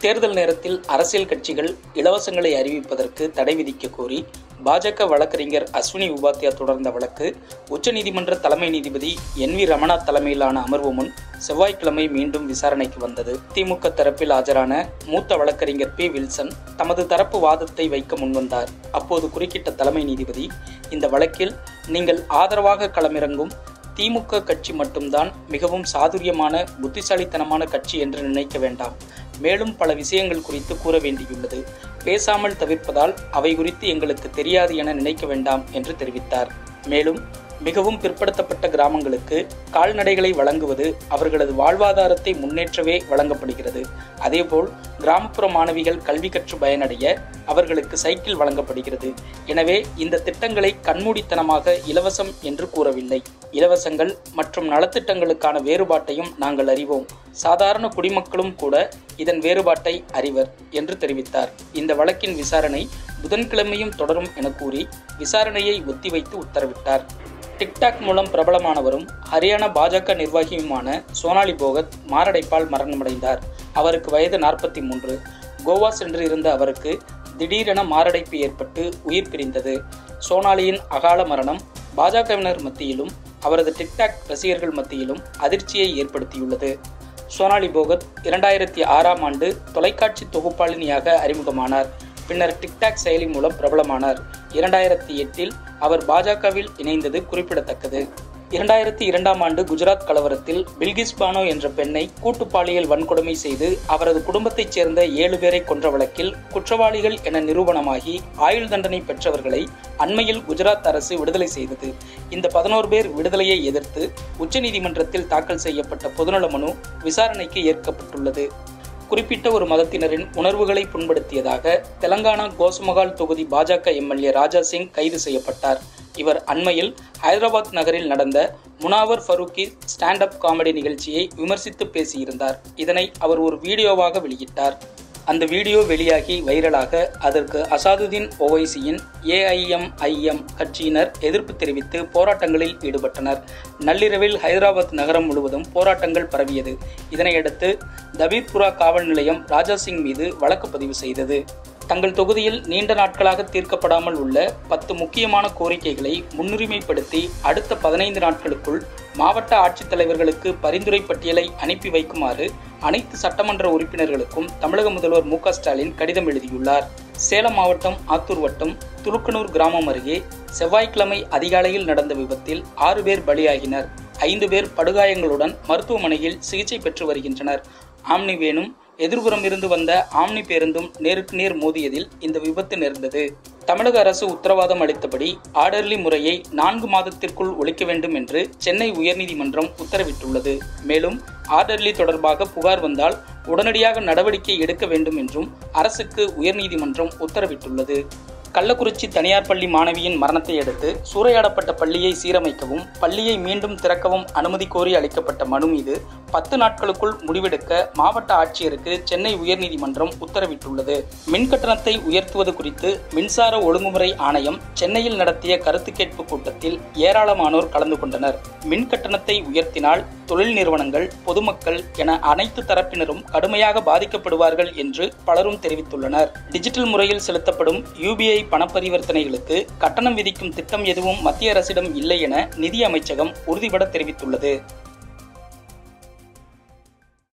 தேர்தல் நேரத்தில் அரசியல் கட்சிகள் இலவசங்களை அறிவிப்பதற்கு தடை விதிக்க கோரி பாஜக வழக்கறிஞர் அஸ்வினி உபாத்யா தொடர்ந்த வழக்கு உச்சநீதிமன்ற தலைமை நீதிபதி என் வி ரமணா தலைமையிலான அமர்வு முன் செவ்வாய்க்கிழமை மீண்டும் விசாரணைக்கு வந்தது திமுக தரப்பில் ஆஜரான மூத்த வழக்கறிஞர் பி வில்சன் தமது தரப்பு வாதத்தை வைக்க முன்வந்தார் அப்போது குறுக்கிட்ட தலைமை நீதிபதி இந்த வழக்கில் நீங்கள் ஆதரவாக களமிறங்கும் திமுக கட்சி மட்டும்தான் மிகவும் சாதுரியமான புத்திசாலித்தனமான கட்சி என்று நினைக்க வேண்டாம் மேலும் பல விஷயங்கள் குறித்து கூற வேண்டியுள்ளது பேசாமல் தவிர்ப்பதால் அவை குறித்து எங்களுக்கு தெரியாது என நினைக்க வேண்டாம் என்று தெரிவித்தார் மேலும் மிகவும் பிற்படுத்தப்பட்ட கிராமங்களுக்கு கால்நடைகளை வழங்குவது அவர்களது வாழ்வாதாரத்தை முன்னேற்றவே வழங்கப்படுகிறது அதேபோல் கிராமப்புற மாணவிகள் கல்வி கற்று பயனடைய அவர்களுக்கு சைக்கிள் வழங்கப்படுகிறது எனவே இந்த திட்டங்களை கண்மூடித்தனமாக இலவசம் என்று கூறவில்லை இலவசங்கள் மற்றும் நலத்திட்டங்களுக்கான வேறுபாட்டையும் நாங்கள் அறிவோம் சாதாரண குடிமக்களும் கூட இதன் வேறுபாட்டை அறிவர் என்று தெரிவித்தார் இந்த வழக்கின் விசாரணை புதன்கிழமையும் தொடரும் என கூறி விசாரணையை ஒத்திவைத்து உத்தரவிட்டார் டிக்டாக் மூலம் பிரபலமானவரும் ஹரியானா பாஜக நிர்வாகியுமான சோனாலி போகத் மாரடைப்பால் மரணமடைந்தார் அவருக்கு வயது நாற்பத்தி மூன்று கோவா சென்று இருந்த அவருக்கு திடீரென மாரடைப்பு ஏற்பட்டு உயிர் பிரிந்தது சோனாலியின் அகால மரணம் பாஜகவினர் மத்தியிலும் அவரது டிக்டாக் ரசிகர்கள் மத்தியிலும் அதிர்ச்சியை ஏற்படுத்தியுள்ளது சோனாலி போகத் இரண்டாயிரத்தி ஆறாம் ஆண்டு தொலைக்காட்சி தொகுப்பாளினியாக அறிமுகமானார் பின்னர் டிக்டாக் செயலி மூலம் பிரபலமானார் இரண்டாயிரத்தி எட்டில் அவர் பாஜகவில் இணைந்தது குறிப்பிடத்தக்கது இரண்டாயிரத்தி இரண்டாம் ஆண்டு குஜராத் கலவரத்தில் பில்கிஸ் பானோ என்ற பெண்ணை கூட்டு பாலியல் வன்கொடுமை செய்து அவரது குடும்பத்தைச் சேர்ந்த ஏழு பேரை கொன்ற வழக்கில் குற்றவாளிகள் என நிரூபணமாகி ஆயுள் தண்டனை பெற்றவர்களை அண்மையில் குஜராத் அரசு விடுதலை செய்தது இந்த பதினோரு பேர் விடுதலையை எதிர்த்து உச்சநீதிமன்றத்தில் தாக்கல் செய்யப்பட்ட பொதுநல மனு விசாரணைக்கு ஏற்கப்பட்டுள்ளது குறிப்பிட்ட ஒரு மதத்தினரின் உணர்வுகளை புண்படுத்தியதாக தெலங்கானா கோசமகால் தொகுதி பாஜக எம்எல்ஏ ராஜா சிங் கைது செய்யப்பட்டார் இவர் அண்மையில் ஹைதராபாத் நகரில் நடந்த Munawar Faruqui stand up comedy நிகழ்ச்சியை விமர்சித்து பேசியிருந்தார் இதனை அவர் ஒரு வீடியோவாக வெளியிட்டார் அந்த வீடியோ வெளியாகி வைரலாக அதற்கு அசாதுதீன் ஓவைசியின் ஏஐஎம்ஐஎம் கட்சியினர் எதிர்ப்பு தெரிவித்து போராட்டங்களில் ஈடுபட்டனர் நள்ளிரவில் ஹைதராபாத் நகரம் முழுவதும் போராட்டங்கள் பரவியது இதனையடுத்து தபீர்புரா காவல் நிலையம் ராஜா சிங் மீது வழக்கு பதிவு செய்தது தங்கள் தொகுதியில் நீண்ட நாட்களாக தீர்க்கப்படாமல் உள்ள பத்து முக்கியமான கோரிக்கைகளை முன்னுரிமைப்படுத்தி அடுத்த பதினைந்து நாட்களுக்குள் மாவட்ட ஆட்சித்தலைவர்களுக்கு பரிந்துரை பட்டியலை அனுப்பி வைக்குமாறு அனைத்து சட்டமன்ற உறுப்பினர்களுக்கும் தமிழக முதல்வர் மு ஸ்டாலின் கடிதம் எழுதியுள்ளார் சேலம் மாவட்டம் ஆத்தூர் வட்டம் துலுக்கனூர் கிராமம் அருகே செவ்வாய்க்கிழமை அதிகாலையில் நடந்த விபத்தில் ஆறு பேர் பலியாகினர் ஐந்து பேர் படுகாயங்களுடன் மருத்துவமனையில் சிகிச்சை பெற்று வருகின்றனர் ஆம்னி வேணும் எதிர்புறம் இருந்து வந்த ஆம்னி பேருந்தும் நேருக்கு நேர் மோதியதில் இந்த விபத்து நேர்ந்தது தமிழக அரசு உத்தரவாதம் அளித்தபடி ஆர்டர்லி முறையை நான்கு மாதத்திற்குள் ஒழிக்க வேண்டும் என்று சென்னை உயர்நீதிமன்றம் உத்தரவிட்டுள்ளது மேலும் ஆர்டர்லி தொடர்பாக புகார் வந்தால் உடனடியாக நடவடிக்கை எடுக்க வேண்டும் என்றும் அரசுக்கு உயர்நீதிமன்றம் உத்தரவிட்டுள்ளது கள்ளக்குறிச்சி தனியார் பள்ளி மாணவியின் மரணத்தை அடுத்து சூறையாடப்பட்ட பள்ளியை சீரமைக்கவும் பள்ளியை மீண்டும் திறக்கவும் அனுமதி கோரி அளிக்கப்பட்ட மனு மீது பத்து நாட்களுக்குள் முடிவெடுக்க மாவட்ட ஆட்சியருக்கு சென்னை உயர்நீதிமன்றம் உத்தரவிட்டுள்ளது மின் கட்டணத்தை உயர்த்துவது குறித்து மின்சார ஒழுங்குமுறை ஆணையம் சென்னையில் நடத்திய கருத்து கேட்பு கூட்டத்தில் ஏராளமானோர் கலந்து கொண்டனர் மின் கட்டணத்தை உயர்த்தினால் தொழில் நிறுவனங்கள் பொதுமக்கள் என அனைத்து தரப்பினரும் கடுமையாக பாதிக்கப்படுவார்கள் என்று பலரும் தெரிவித்துள்ளனர் டிஜிட்டல் முறையில் செலுத்தப்படும் யூபிஐ பண பரிவர்த்தனைகளுக்கு கட்டணம் விதிக்கும் திட்டம் எதுவும் மத்திய அரசிடம் இல்லை என நிதி அமைச்சகம் உறுதிபட தெரிவித்துள்ளது